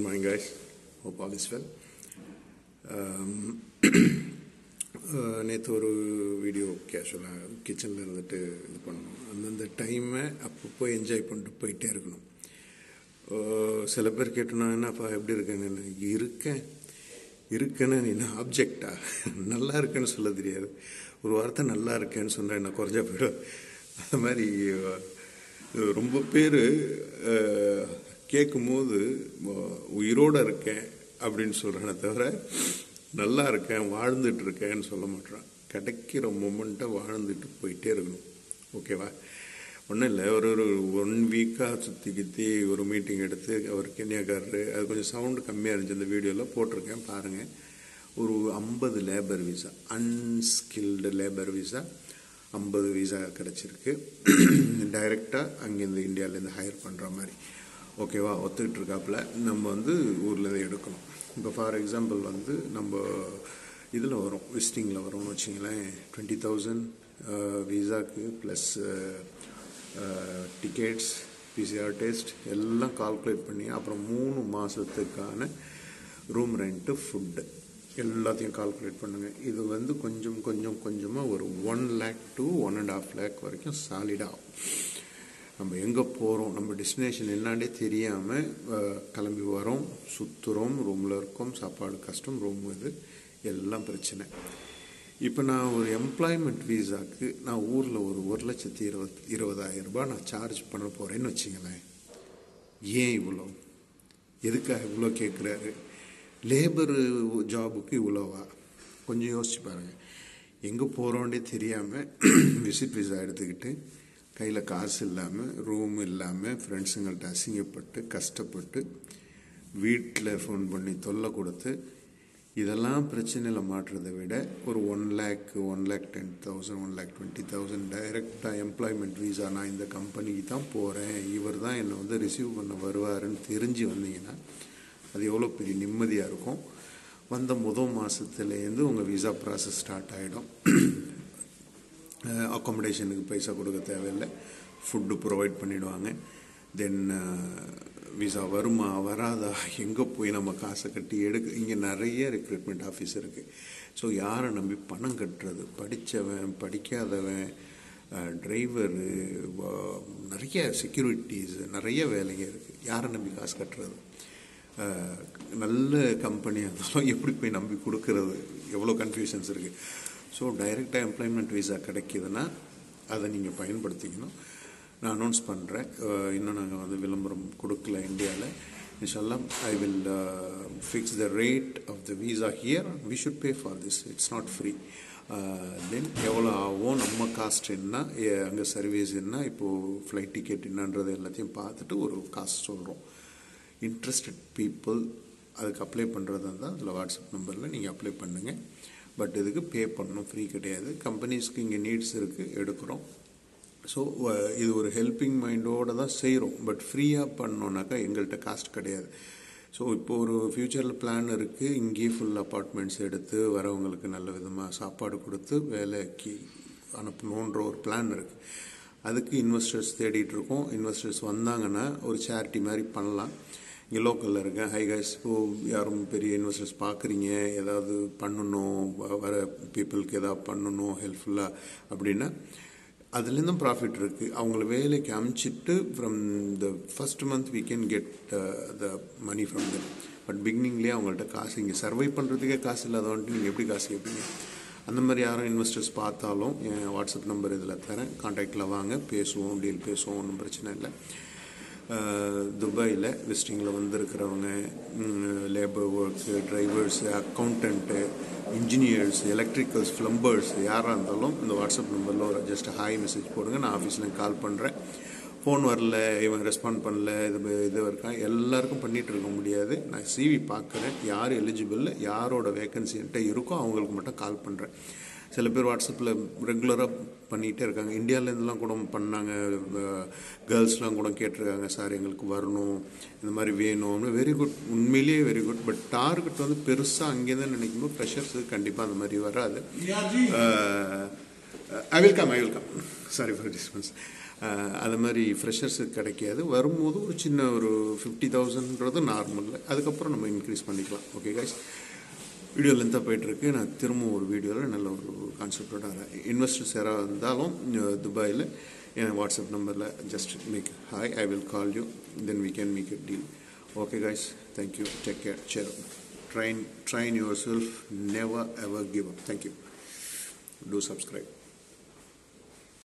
morning, guys. Hope all is well. நேற்று ஒரு video கேஷுவலாக கிச்சனில் இருந்துட்டு இது பண்ணணும் அந்தந்த டைமை அப்பப்போ என்ஜாய் பண்ணிட்டு போயிட்டே இருக்கணும் அஹ் சில பேர் கேட்டோன்னா என்னப்பா எப்படி இருக்கேன்னு இருக்கேன் இருக்கேன்னு நீ என்ன ஆப்ஜெக்டா நல்லா இருக்கேன்னு சொல்ல தெரியாது ஒரு வார்த்தை நல்லா இருக்கேன்னு சொன்னால் என்ன குறைஞ்சா போயிடும் அந்த மாதிரி அஹ், ரொம்ப பேர் கேட்கும்போது உயிரோடு இருக்கேன் அப்படின்னு சொல்கிறேனே தவிர நல்லா இருக்கேன் வாழ்ந்துட்டு இருக்கேன்னு சொல்ல மாட்டேறான் கிடைக்கிற மொமெண்ட்டை வாழ்ந்துட்டு போயிட்டே இருக்கணும் ஓகேவா ஒன்றும் இல்லை ஒரு ஒரு ஒன் வீக்காக சுற்றி கித்தி ஒரு மீட்டிங் எடுத்து அவர் கென்யாக்காரரு அது கொஞ்சம் சவுண்டு கம்மியாக இருந்துச்சு இந்த வீடியோவில் போட்டிருக்கேன் பாருங்கள் ஒரு ஐம்பது labour visa unskilled labour visa ஐம்பது விசா கிடச்சிருக்கு டைரெக்டாக அங்கேருந்து இந்தியாவிலேருந்து ஹையர் பண்ணுற மாதிரி ஓகேவா ஒத்துக்கிட்டு இருக்காப்புல நம்ம வந்து ஊர்லேருந்து எடுக்கணும் இப்போ ஃபார் எக்ஸாம்பிள் வந்து நம்ம இதில் வரும் விசிட்டிங்கில் வரும்னு வச்சிங்களேன் டுவெண்ட்டி தௌசண்ட் விசாக்கு ப்ளஸ் டிக்கெட்ஸ் பிசிஆர் டெஸ்ட் எல்லாம் கால்குலேட் பண்ணி அப்புறம் மூணு மாதத்துக்கான ரூம் ரெண்ட்டு ஃபுட்டு எல்லாத்தையும் கால்குலேட் பண்ணுங்கள் இது வந்து கொஞ்சம் கொஞ்சம் கொஞ்சமாக ஒரு one lakh to one and half lakh வரைக்கும் சாலிடாக ஆகும் நம்ம எங்கே போகிறோம் நம்ம டெஸ்டினேஷன் என்னாண்டே தெரியாமல் கிளம்பி வரோம் சுற்றுறோம் ரூமில் இருக்கோம் சாப்பாடு கஷ்டம் ரூம் இது எல்லாம் பிரச்சனை இப்போ நான் ஒரு எம்ப்ளாய்மெண்ட் வீசாக்கு நான் ஊரில் ஒரு ஒரு லட்சத்தி இருபத் இருபதாயிரம் ரூபாய் நான் சார்ஜ் பண்ண போகிறேன்னு வச்சுங்களேன் ஏன் இவ்வளோ எதுக்காக இவ்வளோ கேட்குறாரு லேபர் ஜாபுக்கு இவ்வளோவா கொஞ்சம் யோசிச்சு பாருங்கள் எங்கே போகிறோன்னே தெரியாமல் விசிட் விசா எடுத்துக்கிட்டு கையில் காசு இல்லாமல் ரூம் இல்லாமல் ஃப்ரெண்ட்ஸுங்கள்ட்ட அசிங்கப்பட்டு கஷ்டப்பட்டு வீட்டில் ஃபோன் பண்ணி தொல்லை கொடுத்து இதெல்லாம் பிரச்சனையில் மாட்டுறதை விட ஒரு one lakh one lakh ten thousand one lakh twenty thousand டைரெக்டாக எம்ப்ளாய்மெண்ட் வீசா நான் இந்த கம்பெனிக்கு தான் போகிறேன் இவர் தான் என்னை வந்து ரிசீவ் பண்ண வருவாருன்னு தெரிஞ்சு வந்தீங்கன்னா அது எவ்வளோ பெரிய நிம்மதியாக இருக்கும் வந்த முதல் மாதத்துலேருந்து உங்கள் விசா ப்ராசஸ் ஸ்டார்ட் ஆகிடும் அக்காமடேஷனுக்கு பைசா கொடுக்க தேவையில்லை ஃபுட்டு ப்ரொவைட் பண்ணிடுவாங்க தென் விசா வருமா வராதா எங்கே போய் நம்ம காசை கட்டி எடுக்க இங்கே நிறைய ரெக்ரூட்மெண்ட் ஆஃபீஸ் இருக்குது ஸோ யாரை நம்பி பணம் கட்டுறது படித்தவன் படிக்காதவன் டிரைவரு நிறைய செக்யூரிட்டிஸ் நிறைய வேலைங்க இருக்குது யாரை நம்பி காசு கட்டுறது அஹ், நல்ல கம்பெனியாக இருந்தாலும் எப்படி போய் நம்பி கொடுக்கறது எவ்வளோ கன்ஃபியூஷன்ஸ் இருக்குது ஸோ டைரெக்டாக எம்ப்ளாய்மெண்ட் விசா கிடைக்கிதுன்னா அதை நீங்கள் பயன்படுத்திக்கணும் நான் அனௌன்ஸ் பண்ணுறேன் இன்னும் நாங்கள் வந்து விளம்பரம் கொடுக்கல இந்தியாவில் இன்ஷால்லாம் I will fix the rate of the visa here we should pay for this it's not free then எவ்வளோ ஆகும் நம்ம காஸ்ட் என்ன அங்கே சர்வீஸ் என்ன இப்போது ஃப்ளைட் டிக்கெட் என்னன்றது எல்லாத்தையும் பார்த்துட்டு ஒரு காஸ்ட் சொல்கிறோம் இன்ட்ரெஸ்டட் பீப்புள் அதுக்கு அப்ளை பண்ணுறதா இருந்தால் அதில் வாட்ஸ்அப் நம்பரில் நீங்கள் அப்ளை பண்ணுங்கள் பட் இதுக்கு பே பண்ணணும் ஃப்ரீ கிடையாது கம்பெனிஸ்க்கு இங்கே நீட்ஸ் இருக்குது எடுக்கிறோம் ஸோ இது ஒரு ஹெல்பிங் மைண்டோடு தான் செய்கிறோம் பட் ஃப்ரீயாக பண்ணோன்னாக்கா எங்கள்கிட்ட காஸ்ட் கிடையாது ஸோ இப்போ ஒரு ஃப்யூச்சரில் பிளான் இருக்குது இங்கேயே ஃபுல் அப்பார்ட்மெண்ட்ஸ் எடுத்து வரவங்களுக்கு நல்ல விதமாக சாப்பாடு கொடுத்து வேலைக்கு அனுப்பணுன்ற ஒரு பிளான் இருக்குது அதுக்கு இன்வெஸ்டர்ஸ் தேடிட்டு இருக்கோம் இன்வெஸ்டர்ஸ் வந்தாங்கன்னா ஒரு சேரிட்டி மாதிரி பண்ணலாம் இங்கே லோக்கலில் இருக்கேன் ஹை கைஸ் இப்போ யாரும் பெரிய இன்வெஸ்டர்ஸ் பார்க்குறீங்க ஏதாவது பண்ணணும் வ- வர பீப்புளுக்கு ஏதாவது பண்ணணும் ஹெல்ப்ஃபுல்லாக அப்படின்னா அதுலேருந்தும் ப்ராஃபிட் இருக்குது அவங்கள வேலைக்கு அமுச்சிட்டு from the first month we can get the money from them but பிகினிங்லேயே அவங்கள்ட்ட காசு இங்கே சர்வை பண்ணுறதுக்கே காசு இல்லாதவன்ட்டு நீங்கள் எப்படி காசு கேட்பீங்க அந்த மாதிரி யாரும் இன்வெஸ்டர்ஸ் பார்த்தாலும் என் வாட்ஸ்அப் நம்பர் இதில் தரேன் காண்டாக்டில் வாங்க பேசுவோம் டீல் பேசுவோம் ஒன்றும் பிரச்சனை இல்லை துபாயில் விசிட்டிங்கில் வந்திருக்கிறவங்க labour works drivers accountant engineers electricals plumbers யாராக இருந்தாலும் இந்த வாட்ஸ்அப் நம்பரில் ஒரு ஜஸ்ட் ஹாய் மெசேஜ் போடுங்க நான் ஆஃபீஸில் கால் பண்ணுறேன் ஃபோன் வரல இவன் ரெஸ்பாண்ட் பண்ணல இது இது இருக்கான் எல்லாருக்கும் பண்ணிகிட்டு இருக்க முடியாது நான் சிவி பார்க்குறேன் யார் எலிஜிபிள் யாரோட வேகன்சி என்கிட்ட இருக்கோ அவங்களுக்கு மட்டும் கால் பண்ணுறேன் சில பேர் வாட்ஸ்அப்பில் ரெகுலராக பண்ணிகிட்டே இருக்காங்க இந்தியாவிலேருந்துலாம் கூட பண்ணாங்க கேர்ள்ஸ்லாம் கூட கேட்டிருக்காங்க சார் எங்களுக்கு வரணும் இந்த மாதிரி வேணும்னு வெரி குட் உண்மையிலேயே வெரி குட் பட் டார்கெட் வந்து பெருசாக அங்கேருந்து நினைக்கும்போது ப்ரெஷர்ஸுக்கு கண்டிப்பாக அந்த மாதிரி வராது I will come I will come sorry for distance அஹ், அது மாதிரி ஃப்ரெஷர்ஸுக்கு கிடைக்காது வரும்போது ஒரு சின்ன ஒரு ஃபிஃப்டி தௌசண்ட்ன்றது நார்மல் அதுக்கப்புறம் நம்ம இன்க்ரீஸ் பண்ணிக்கலாம் ஓகே guys வீடியோ லென்த்தாக போயிட்டுருக்கு நான் திரும்ப ஒரு வீடியோவில் நல்ல ஒரு கான்செப்டோட வரேன் இன்வெஸ்டர்ஸ் யாராவது இருந்தாலும் துபாயில் என் வாட்ஸ்அப் நம்பரில் just make hi I will call you then we can make it deal okay guys thank you take care share train train yourself never ever give up thank you to subscribe